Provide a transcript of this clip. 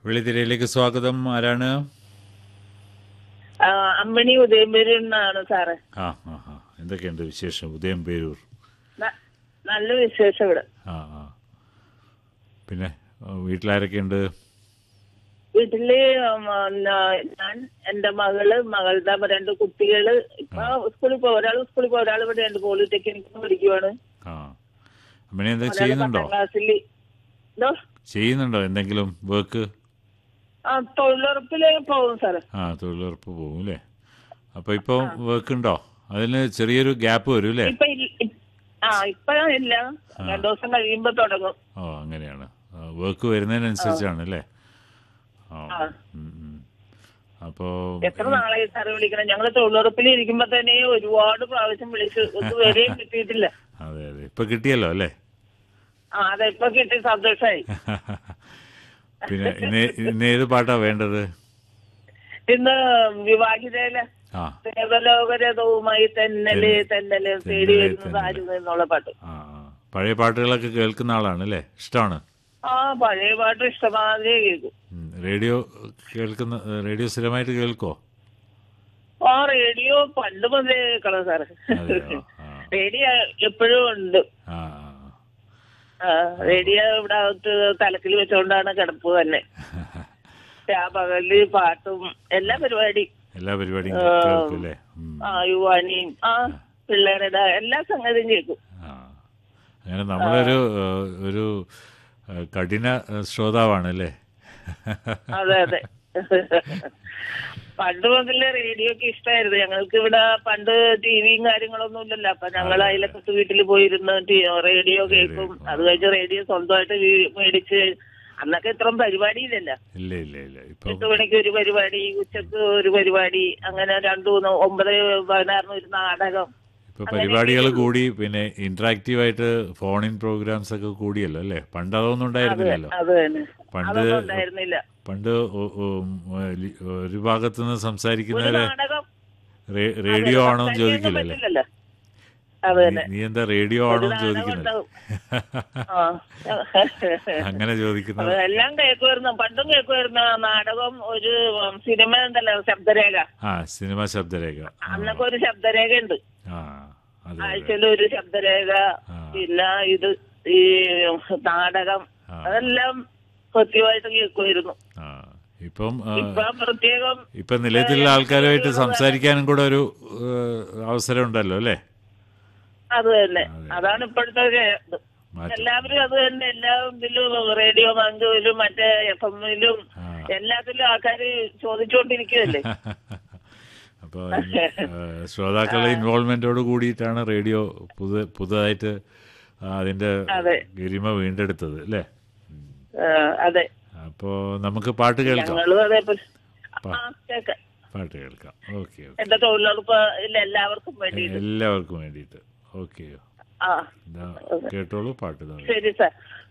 വെള്ളിത്തിരയിലേക്ക് സ്വാഗതം ആരാണ് ആ, അമ്മിണി ഉദയംപേരുന്നാണ് സാറേ ആ ആ ആ എന്തൊക്കെയുണ്ട് വിശേഷം ഉദയം പേരൂർ ന- നല്ല വിശേഷം ഇവിടെ ആ ആ പിന്നെ ആ, വീട്ടിലാരൊക്കെയുണ്ട് വീട്ടില് ഉം, ന- ഞാൻ എന്റെ മകള് മകളുടെ രണ്ട് കുട്ടികള് ഇപ്പൊ സ്കൂളിൽ പോ ഒരാൾ സ്കൂളിൽ പോ ഒരാൾ ഇവിടെ ഉണ്ട് പോളിടെക്നിക് പഠിക്കുവാണ് ആ അമ്മനെ എന്തെങ്കിലും ഒരാള് ചെയ്യുന്നുണ്ടോ പത്താം ക്ലാസ്സിൽ എന്തോ ചെയ്യുന്നുണ്ടോ എന്തെങ്കിലും വർക്ക് ആ തൊഴിലുറപ്പില് പോകും സാറേ ആ തൊഴിലുറപ്പ് പോകും അല്ലേ അപ്പോൾ ഇപ്പോൾ വർക്ക് ഉണ്ടോ അതിന് ചെറിയൊരു ഗ്യാപ്പ് വരും അല്ലേ ഇപ്പൊ ഇല്ല- ഇ- ആ ഇപ്പൊ ഇല്ല രണ്ടു ദിവസം കഴിയുമ്പോ തുടങ്ങും ഓ അങ്ങനെയാണ് വർക്ക് വരുന്നതിനനുസരിച്ചാണ് അല്ലേ ആ ആ. ഉം, ഉം. അപ്പോ എത്ര നാളായി സാറ് വിളിക്കണം ഞങ്ങള് തൊഴിലുറപ്പിൽ ഇരിക്കുമ്പോ തന്നെ ഒരുപാട് പ്രാവശ്യം വിളിച്ചു ഒന്നും വരെയും കിട്ടിയിട്ടില്ല അതെ അതെ ഇപ്പൊ കിട്ടിയല്ലോ അല്ലേ ആ അതെ ഇപ്പൊ കിട്ടി സന്തോഷായി പിന്നെ ഇന്ന് ഇന്ന് ഏത് പാട്ടാ വേണ്ടത് ഇന്ന് വിവാഹിതയിലെ ആ ദേവലോകരഥവുമായി തെന്നല് തെന്നല് തേടി വരുന്നത് ആരും എന്നുള്ള പാട്ട് ആ ആ. പഴയ പാട്ടുകളൊക്കെ കേൾക്കുന്ന ആളാണ് അല്ലേ ഇഷ്ടമാണ് ആ പഴയ പാട്ട് ഇഷ്ടമാതിരി കേൾക്കും ഉം. റേഡിയോ കേൾക്കുന്ന റേഡിയോ സ്ഥിരമായിട്ട് കേൾക്കോ ആ റേഡിയോ പണ്ട് മുതലേ കേൾക്കണം സാറ് അതെയോ ആ റേഡിയോ എപ്പോഴും ഉണ്ട് ആ ആ, റേഡിയോ ഇവിടെ അകത്ത് തലക്കിൽ വെച്ചോണ്ടാണ് കിടപ്പ് തന്നെ ആ പകല് പാട്ടും എല്ലാ പരിപാടി എല്ലാ പരിപാടിയും കേൾക്കും അല്ലേ ഉം. ആ യുവാനിയും ആ പിള്ളേരുടെ എല്ലാ സംഗതിയും കേൾക്കും ആ അങ്ങനെ നമ്മളൊരു ഏഹ്, ഒരു ഏഹ്, കഠിന ഏഹ്, ശ്രോതാവാണ് അല്ലേ അതെ അതെ പണ്ട് മുതലേ റേഡിയോ ഒക്കെ ഇഷ്ടമായിരുന്നു ഞങ്ങൾക്ക് ഇവിടെ പണ്ട് ടിവിയും കാര്യങ്ങളൊന്നും ഇല്ലല്ലോ അപ്പൊ ഞങ്ങൾ അയലക്കത്ത് വീട്ടിൽ പോയിരുന്ന് ടി- റേഡിയോ കേൾക്കും അത് കഴിഞ്ഞ് റേഡിയോ സ്വന്തമായിട്ട് വീ- മേടിച്ച് അന്നൊക്കെ ഇത്രയും പരിപാടിയില്ലല്ലോ ഇല്ല ഇല്ല ഇല്ല ഇപ്പം എട്ട് മണിക്ക് ഒരു പരിപാടി ഉച്ചക്ക് ഒരു പരിപാടി അങ്ങനെ രണ്ടു മൂന്ന് ഒമ്പത് പതിനാറിന് ഒരു നാടകം ഇപ്പൊ പരിപാടികൾ കൂടി പിന്നെ ഇന്ററാക്റ്റീവ് ആയിട്ട് ഫോൺ ഇൻ പ്രോഗ്രാംസ് ഒക്കെ കൂടിയല്ലോ അല്ലേ പണ്ട് അതൊന്നും ഉണ്ടായിരുന്നില്ലല്ലോ അത് തന്നെ പണ്ട് അതൊന്നും ഉണ്ടായിരുന്നില്ല പണ്ട് ഒ- ഒ- ലി- ഒരു ഭാഗത്തു നിന്ന് ഒരു സംസാരിക്കുന്നവരെ നാടകം റേ- റേഡിയോ ആണോ എന്ന് സംസാരിക്കാൻ ചോദിക്കില്ല അല്ലേ പറ്റില്ലല്ലോ അത് തന്നെ നീ എന്താ റേഡിയോ ആണോ എന്ന് ചോദിക്കുന്നില്ല ഉണ്ടാവും. ആ അങ്ങനെ ചോദിക്കുന്നത് അത് എല്ലാം കേൾക്കുമായിരുന്നു പണ്ടും കേൾക്കുമായിരുന്നു നാടകം ഒരു ഉം, സിനിമ ഉണ്ടല്ലോ ശബ്ദരേഖ ആ സിനിമ ശബ്ദരേഖ ആ, അന്നൊക്കെ ഒരു ശബ്ദരേഖ ഉണ്ട് ആ അതെ അതെ ആഴ്ചയിൽ ഒരു ശബ്ദരേഖ ആ. പിന്നെ ഇത് ഈ നാടകം ആ. അതെല്ലാം കൃത്യമായിട്ട് കേൾക്കുമായിരുന്നു ആ ഇപ്പം ആ, ഇപ്പൊ പ്രത്യേകം ഇപ്പൊ നിലയത്തിലുള്ള ആൾക്കാരുമായിട്ട് സംസാരിക്കാനും കൂടെ ഒരു ഏഹ്, അവസരം ഉണ്ടല്ലോ അല്ലേ അത് തന്നെ അതെ. അതാണ് ഇപ്പോഴത്തെ ഒരു ഇത്. മാറ്റം എല്ലാവരും അത് തന്നെ എല്ലാ ഇതിലും റേഡിയോ ബാങ്കുവിലും മറ്റേ എഫ് എമ്മിലും ആ. എല്ലാത്തിലും ആൾക്കാര് ചോദിച്ചുകൊണ്ടിരിക്കുകയല്ലേ അപ്പോൾ ശ്രോതാക്കളുടെ ഇൻവോൾവ്മെന്റോട് കൂടിയിട്ടാണ് റേഡിയോ പുതു പുതുതായിട്ട് ആ, അതിന്റെ അതെ. ഗരിമ വീണ്ടെടുത്തത് അല്ലേ ആ, അതെ അപ്പോ നമുക്ക് പാട്ട് കേൾക്കാം ഞങ്ങളും അതേപോലെ ആ കേൾക്കാം പാട്ട് കേൾക്കാം ഓക്കെ ഓക്കെ എന്റെ തൊഴിലുറപ്പ് എല്ലാവർക്കും വേണ്ടിയിട്ട് എല്ലാവർക്കും വേണ്ടിയിട്ട് ഓക്കെ ആ കേട്ടോളൂ പാട്ട് തന്നെ ശരി സാർ